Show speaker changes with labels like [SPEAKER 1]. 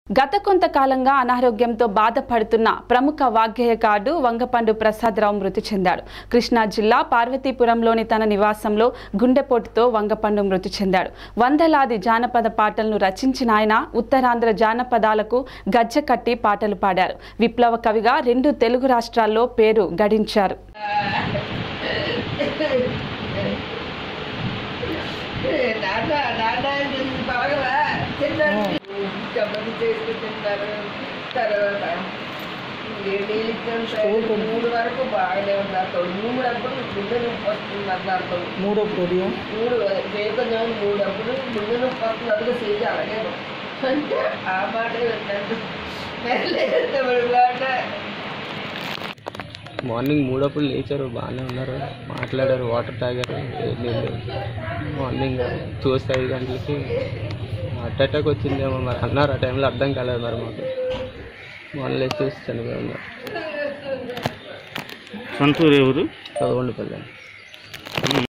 [SPEAKER 1] గత కొంతకాలంగా అనారోగ్యంతో బాధపడుతున్న ప్రముఖ వాగ్గేయకారుడు వంగపండు ప్రసాదరావు మృతి చెందాడు కృష్ణా జిల్లా పార్వతీపురంలోని తన నివాసంలో గుండెపోటుతో వంగపండు మృతి చెందాడు వందలాది జానపద పాటలను రచించిన ఆయన ఉత్తరాంధ్ర జానపదాలకు గజ్జె కట్టి పాటలు పాడారు విప్లవ కవిగా రెండు తెలుగు రాష్ట్రాల్లో పేరు గడించారు
[SPEAKER 2] నాన్న నాన్న ఇది బాగా తిన్నాను కబడ్డీ చేసుకుంటున్నారు తర్వాత నీళ్ళు ఇచ్చాను మూడు వరకు బాగానే ఉన్నారు మూడు అప్పుడు గుండె నొప్పి వస్తుంది అన్నారు
[SPEAKER 3] మూడో ఉదయం
[SPEAKER 2] మూడు వేకొంచెం మూడు అప్పుడు గుండె నొప్పి వస్తుంది అందుకు చేసి అలాగే అంటే ఆ మాట విన్నాను మాట
[SPEAKER 4] మార్నింగ్ మూడప్పుడు లేచారు బాగానే ఉన్నారు మాట్లాడారు వాటర్ తాగారు ఏం లేదు మార్నింగ్ చూస్తే ఐదు గంటలకి హార్ట్ అటాక్ వచ్చిందేమో మరి అన్నారు ఆ టైంలో అర్థం కాలేదు మరి మాకు మార్నింగ్ లేచి చూసి చనిపోయి ఉన్నారు
[SPEAKER 3] సొంతూరు ఎవరు
[SPEAKER 4] చదవండి పిల్లలు